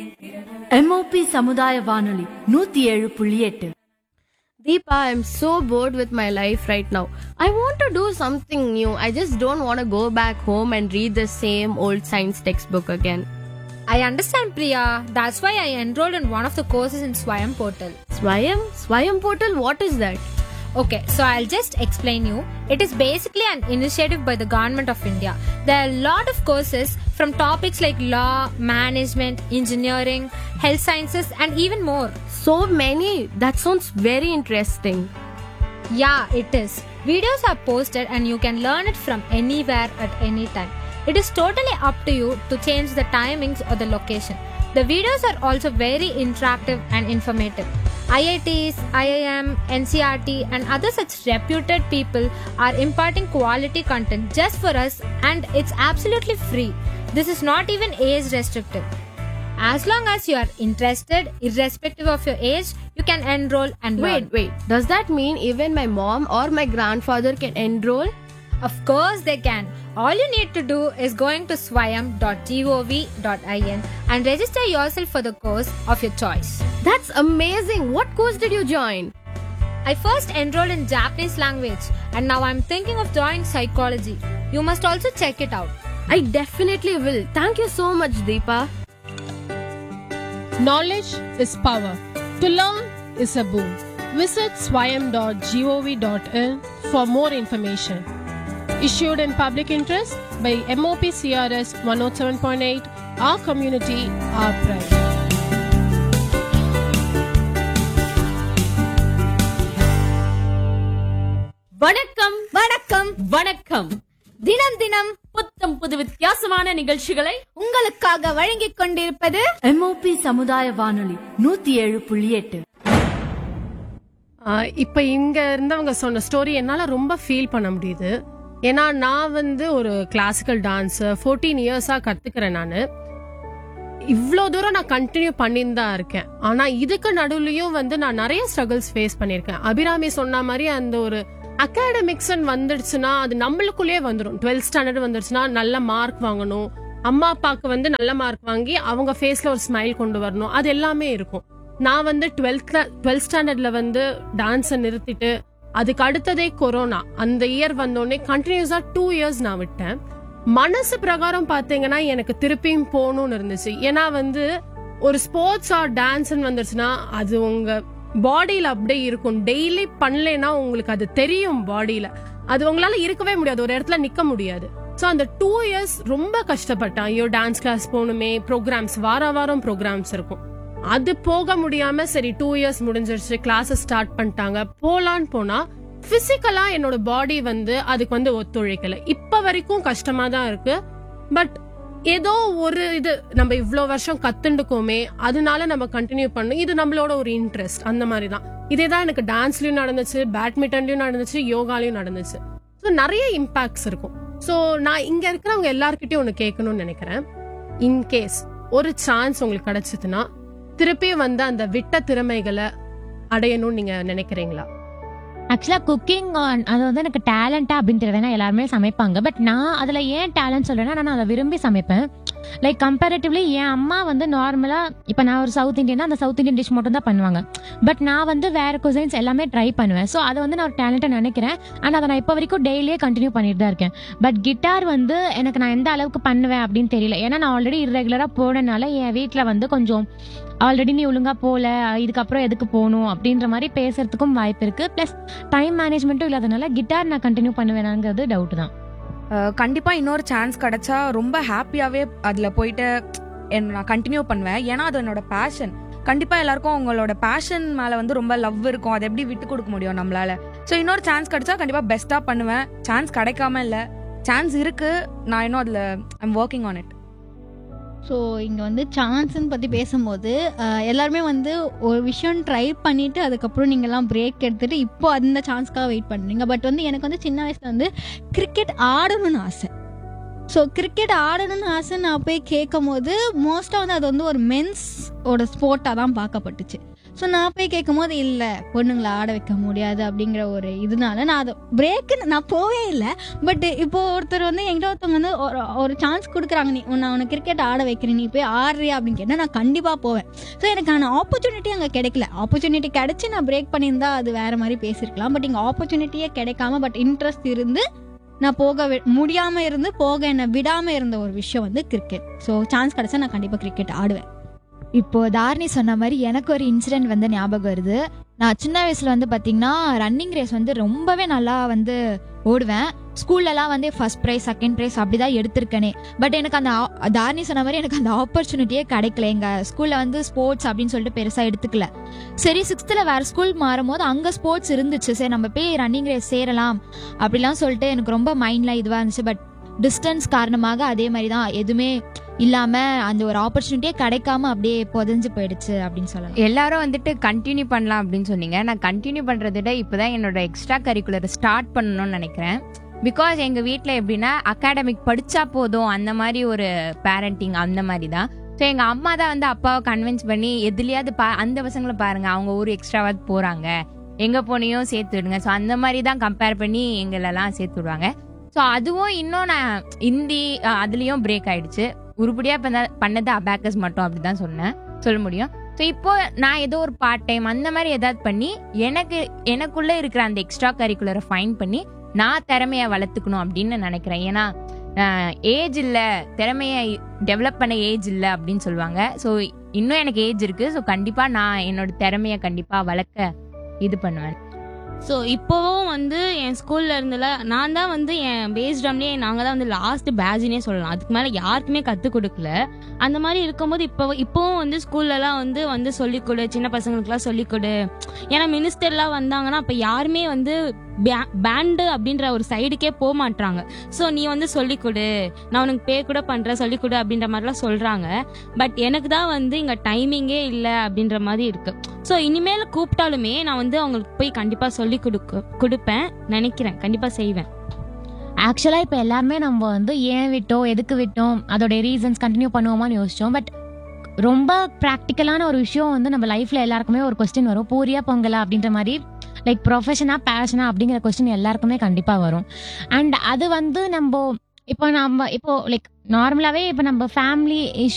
MOP சமுதாய வானொலி நூத்தி ஏழு புள்ளி எட்டு Deepa, I'm so bored with my life right now. I want to do something new. I just don't want to go back home and read the same old science textbook again. I understand, Priya. That's why I enrolled in one of the courses in Swayam portal. Swayam? Swayam portal? What is that? Okay, so I'll just explain you. It is basically an initiative by the government of India. There are a lot of courses from topics like law, management, engineering, health sciences, and even more. So many. That sounds very interesting. Yeah, it is. Videos are posted and you can learn it from anywhere at any time. It is totally up to you to change the timings or the location. The videos are also very interactive and informative. IITs, IIM, NCRT, and other such reputed people are imparting quality content just for us, and it's absolutely free. This is not even age restricted. As long as you are interested, irrespective of your age, you can enroll and learn. Wait, wait. Does that mean even my mom or my grandfather can enroll? Of course they can. All you need to do is going to swayam.gov.in and register yourself for the course of your choice. That's amazing. What course did you join? I first enrolled in Japanese language and now I'm thinking of joining psychology. You must also check it out. I definitely will. Thank you so much, Deepa. Knowledge is power. To learn is a boon. Visit swayam.gov.in for more information. Issued in public interest by MOP CRS 107.8, our community, our pride. வணக்கம் வணக்கம் வணக்கம் தினம் தினம் புத்தம் புது வித்தியாசமான நிகழ்ச்சிகளை உங்களுக்காக வழங்கிக் கொண்டிருப்பது எம்ஓபி சமுதாய வானொலி நூத்தி ஏழு புள்ளி எட்டு ஆஹ் இப்ப இங்க இருந்தவங்க சொன்ன ஸ்டோரி என்னால ரொம்ப ஃபீல் பண்ண முடியுது ஏன்னா நான் வந்து ஒரு கிளாசிக்கல் டான்ஸ் ஃபோர்டீன் இயர்ஸா கத்துக்கிறேன் நான் இவ்வளோ தூரம் நான் கண்டினியூ பண்ணின்னு தான் இருக்கேன் ஆனா இதுக்கு நடுவுலயும் வந்து நான் நிறைய ஸ்ட்ரகிள்ஸ் ஃபேஸ் பண்ணியிருக்கேன் அபிராமி சொன்ன மாதிரி அந்த ஒரு அகாடமிக்ஸ் வந்துடுச்சுன்னா அது நம்மளுக்குள்ளேயே வந்துடும் டுவெல்த் ஸ்டாண்டர்ட் வந்துடுச்சுன்னா நல்ல மார்க் வாங்கணும் அம்மா அப்பாவுக்கு வந்து நல்ல மார்க் வாங்கி அவங்க ஃபேஸ்ல ஒரு ஸ்மைல் கொண்டு வரணும் அது எல்லாமே இருக்கும் நான் வந்து டுவெல்த் டுவெல்த் ஸ்டாண்டர்ட்ல வந்து டான்ஸை நிறுத்திட்டு அதுக்கு அடுத்ததே கொரோனா அந்த இயர் வந்தோடனே கண்டினியூஸா டூ இயர்ஸ் நான் விட்டேன் மனசு பிரகாரம் பாத்தீங்கன்னா எனக்கு திருப்பியும் போகணும்னு இருந்துச்சு ஏன்னா வந்து ஒரு ஸ்போர்ட்ஸ் ஆர் டான்ஸ்னு வந்துருச்சுன்னா அது உங்க பாடியில அப்படியே இருக்கும் டெய்லி பண்ணலைன்னா உங்களுக்கு அது தெரியும் பாடியில அது உங்களால இருக்கவே முடியாது ஒரு இடத்துல நிக்க முடியாது ஸோ அந்த டூ இயர்ஸ் ரொம்ப கஷ்டப்பட்டேன் ஐயோ டான்ஸ் கிளாஸ் போகணுமே ப்ரோக்ராம்ஸ் வார வாரம் ப்ரோக்ராம்ஸ் இருக்கும் அது போக முடியாம சரி டூ இயர்ஸ் முடிஞ்சிருச்சு கிளாஸஸ் ஸ்டார்ட் பண்ணிட்டாங்க போலான்னு போனா பிசிக்கலா என்னோட பாடி வந்து அதுக்கு வந்து ஒத்துழைக்கல இப்ப வரைக்கும் கஷ்டமா தான் இருக்கு பட் ஏதோ ஒரு இது நம்ம இவ்ளோ வருஷம் கத்துண்டுக்கோமே அதனால நம்ம கண்டினியூ பண்ணணும் இது நம்மளோட ஒரு இன்ட்ரெஸ்ட் அந்த மாதிரி தான் இதே தான் எனக்கு டான்ஸ்லயும் நடந்துச்சு பேட்மிண்டன்லயும் நடந்துச்சு யோகாலயும் நடந்துச்சு ஸோ நிறைய இம்பாக்ட்ஸ் இருக்கும் ஸோ நான் இங்க இருக்கிறவங்க எல்லார்கிட்டயும் ஒன்று கேட்கணும்னு நினைக்கிறேன் இன்கேஸ் ஒரு சான்ஸ் உங்களுக்கு கிடைச்சதுன்னா திருப்பி வந்து அந்த விட்ட திறமைகளை அடையணும்னு நீங்க நினைக்கிறீங்களா ஆக்சுவலாக குக்கிங் அது வந்து எனக்கு டேலண்டா அப்படின்னு தெரியல ஏன்னா எல்லாருமே சமைப்பாங்க பட் நான் அதில் ஏன் டேலண்ட் சொல்றேன்னா நான் அதை விரும்பி சமைப்பேன் லைக் கம்பேரிட்டிவ்லி என் அம்மா வந்து நார்மலாக இப்போ நான் ஒரு சவுத் இந்தியனா அந்த சவுத் இந்தியன் டிஷ் மட்டும் தான் பண்ணுவாங்க பட் நான் வந்து வேற குசைன்ஸ் எல்லாமே ட்ரை பண்ணுவேன் ஸோ அதை வந்து நான் ஒரு டேலண்ட்டாக நினைக்கிறேன் அண்ட் அதை நான் இப்போ வரைக்கும் டெய்லியே கண்டினியூ பண்ணிட்டு தான் இருக்கேன் பட் கிட்டார் வந்து எனக்கு நான் எந்த அளவுக்கு பண்ணுவேன் அப்படின்னு தெரியல ஏன்னா நான் ஆல்ரெடி இரெகுலராக போனனால என் வீட்டில் வந்து கொஞ்சம் ஆல்ரெடி நீ ஒழுங்கா போல இதுக்கப்புறம் எதுக்கு போகணும் அப்படின்ற மாதிரி பேசுறதுக்கும் வாய்ப்பு இருக்கு ப்ளஸ் டைம் மேனேஜ்மெண்ட்டும் இல்லாதனால கிட்டார் நான் கண்டினியூ பண்ணுவேனாங்கிறது டவுட் தான் அஹ் கண்டிப்பா இன்னொரு சான்ஸ் கிடைச்சா ரொம்ப ஹாப்பியாவே அதுல போயிட்டு என் நான் கண்டினியூ பண்ணுவேன் ஏன்னா அது என்னோட பேஷன் கண்டிப்பா எல்லாருக்கும் அவங்களோட பேஷன் மேல வந்து ரொம்ப லவ் இருக்கும் அதை எப்படி விட்டு கொடுக்க முடியும் நம்மளால ஸோ இன்னொரு சான்ஸ் கிடைச்சா கண்டிப்பா பெஸ்டா பண்ணுவேன் சான்ஸ் கிடைக்காம இல்ல சான்ஸ் இருக்கு நான் இன்னும் அதுல I'm working on it so இங்கே வந்து சான்ஸ்ன்னு பற்றி பேசும்போது அஹ், எல்லாருமே வந்து ஒரு விஷயம் ட்ரை பண்ணிவிட்டு அதுக்கப்புறம் நீங்கள்லாம் பிரேக் எடுத்துட்டு இப்போ அந்த சான்ஸ்க்காக வெயிட் பண்ணுறீங்க பட் வந்து எனக்கு வந்து சின்ன வயசில் வந்து கிரிக்கெட் ஆடணும்னு ஆசை ஸோ கிரிக்கெட் ஆடணும்னு ஆசை நான் போய் கேட்கும் போது மோஸ்ட்டாக வந்து அது வந்து ஒரு மென்ஸ் ஓட ஸ்போர்ட்டாக தான் பார்க்கப்பட்டுச்சு ஸோ நான் போய் கேட்கும் போது இல்லை பொண்ணுங்களை ஆட வைக்க முடியாது அப்படிங்கிற ஒரு இதனால நான் அதை பிரேக்கு நான் போவே இல்லை பட் இப்போ ஒருத்தர் வந்து என்கிட்ட ஒருத்தவங்க வந்து ஒரு ஒரு சான்ஸ் கொடுக்குறாங்க நீ நான் உனக்கு கிரிக்கெட் ஆட வைக்கிறேன் நீ போய் ஆடுறியா அப்படின்னு கேட்டால் நான் கண்டிப்பாக போவேன் ஸோ எனக்கான ஆப்பர்ச்சுனிட்டி அங்கே கிடைக்கல ஆப்பர்ச்சுனிட்டி கிடைச்சி நான் பிரேக் பண்ணியிருந்தா அது வேற மாதிரி பேசியிருக்கலாம் பட் இங்கே ஆப்பர்ச்சுனிட்டியே கிடைக்காம பட் இன்ட்ரெஸ்ட் இருந்து நான் போக வி- முடியாம இருந்து போக என்னை விடாம இருந்த ஒரு விஷயம் வந்து கிரிக்கெட் ஸோ சான்ஸ் கிடைச்சா நான் கண்டிப்பாக கிரிக்கெட் ஆடுவேன் இப்போ தாரணி சொன்ன மாதிரி எனக்கு ஒரு இன்சிடென்ட் வந்து ஞாபகம் வருது நான் சின்ன வயசுல வந்து பாத்தீங்கன்னா ரன்னிங் ரேஸ் வந்து ரொம்பவே நல்லா வந்து ஓடுவேன் ஸ்கூல்லலாம் வந்து ஃபர்ஸ்ட் ப்ரைஸ் செகண்ட் ப்ரைஸ் அப்படிதான் எடுத்திருக்கேனே பட் எனக்கு அந்த ஆ- தாரணி சொன்ன மாதிரி எனக்கு அந்த ஆப்பர்ச்சுனிட்டியே கிடைக்கல எங்க ஸ்கூல்ல வந்து ஸ்போர்ட்ஸ் அப்படின்னு சொல்லிட்டு பெருசா எடுத்துக்கல சரி சிக்ஸ்த்துல வேற ஸ்கூல் மாறும்போது அங்க ஸ்போர்ட்ஸ் இருந்துச்சு சரி நம்ம போய் ரன்னிங் ரேஸ் சேரலாம் அப்படிலாம் சொல்லிட்டு எனக்கு ரொம்ப மைண்ட்ல இதுவா இருந்துச்சு பட் டிஸ்டன்ஸ் காரணமாக அதே மாதிரி தான் எதுவுமே இல்லாம அந்த ஒரு ஆப்பர்ச்சுனிட்டியே கிடைக்காம அப்படியே புதஞ்சு போயிடுச்சு அப்படின்னு சொல்லலாம் எல்லாரும் வந்துட்டு கண்டினியூ பண்ணலாம் அப்படின்னு சொன்னீங்க நான் கண்டினியூ பண்றதை விட இப்போதான் என்னோட எக்ஸ்ட்ரா கரிக்குலர் ஸ்டார்ட் பண்ணணும்னு நினைக்கிறேன் பிகாஸ் எங்க வீட்டில் எப்படின்னா அகாடமிக் படிச்சா போதும் அந்த மாதிரி ஒரு பேரண்டிங் அந்த மாதிரி தான் ஸோ எங்க அம்மா தான் வந்து அப்பாவை கன்வின்ஸ் பண்ணி எதுலயாவது பா அந்த பசங்களை பாருங்க அவங்க ஒரு எக்ஸ்ட்ராவாவது போறாங்க எங்க போனையும் சேர்த்து விடுங்க ஸோ அந்த மாதிரி தான் கம்பேர் பண்ணி எங்களெல்லாம் சேர்த்து விடுவாங்க ஸோ அதுவும் இன்னும் நான் ஹிந்தி அஹ், அதுலயும் பிரேக் ஆயிடுச்சு உருப்படியா பண்ண பண்ணது அபேக்கஸ் மட்டும் அப்படிதான் சொன்னேன் சொல்ல முடியும் ஸோ இப்போ நான் ஏதோ ஒரு பார்ட் டைம் அந்த மாதிரி ஏதாவது பண்ணி எனக்கு எனக்குள்ள இருக்கிற அந்த எக்ஸ்ட்ரா கரிக்குலரை ஃபைன் பண்ணி நான் திறமைய வளர்த்துக்கணும் அப்படின்னு நினைக்கிறேன் ஏன்னா ஏஜ் இல்லை திறமைய டெவலப் பண்ண ஏஜ் இல்லை அப்படின்னு சொல்லுவாங்க ஸோ இன்னும் எனக்கு ஏஜ் இருக்கு ஸோ கண்டிப்பா நான் என்னோட திறமைய கண்டிப்பா வளர்க்க இது பண்ணுவேன் ஸோ இப்போவும் வந்து என் ஸ்கூல்ல இருந்துல நான் தான் வந்து என் பேஸ் ட்ரம்லேயே நாங்கள் தான் வந்து லாஸ்ட் பேட்ச்னே சொல்லலாம் அதுக்கு மேலே யாருக்குமே கற்றுக் கொடுக்கல அந்த மாதிரி இருக்கும்போது இப்போ இப்போவும் வந்து ஸ்கூல்லலாம் வந்து வந்து சொல்லிக் கொடு சின்ன பசங்களுக்குலாம் சொல்லிக் கொடு ஏன்னா மினிஸ்டர்லாம் வந்தாங்கன்னா அப்போ யாருமே வந்து பேண்டு அப்படின்ற ஒரு சைடுக்கே போக மாட்றாங்க ஸோ நீ வந்து சொல்லிக் கொடு நான் உனக்கு பே கூட பண்ணுறேன் சொல்லிக் கொடு அப்படின்ற மாதிரிலாம் சொல்கிறாங்க பட் எனக்கு தான் வந்து இங்கே டைமிங்கே இல்லை அப்படின்ற மாதிரி இருக்கு ஸோ இனிமேல் கூப்பிட்டாலுமே நான் வந்து அவங்களுக்கு போய் கண்டிப்பாக சொல்லி கொடுக்க கொடுப்பேன் நினைக்கிறேன் கண்டிப்பாக செய்வேன் ஆக்சுவலாக இப்போ எல்லாருமே நம்ம வந்து ஏன் விட்டோம் எதுக்கு விட்டோம் அதோட ரீசன்ஸ் கண்டினியூ பண்ணுவோமான்னு யோசிச்சோம் பட் ரொம்ப ப்ராக்டிக்கலான ஒரு விஷயம் வந்து நம்ம லைஃப்ல எல்லாருக்குமே ஒரு கொஸ்டின் வரும் பூரியா பொங்கலா அப்படின்ற மாதிரி லைக் ப்ரொஃபஷனா பேஷனா அப்படிங்கிற கொஸ்டின் எல்லாருக்குமே கண்டிப்பாக வரும் அண்ட் அது வந்து நம்ம இப்போ நம்ம இப்போ லைக் நார்மலாகவே இப்போ நம்ம ஃபேமிலி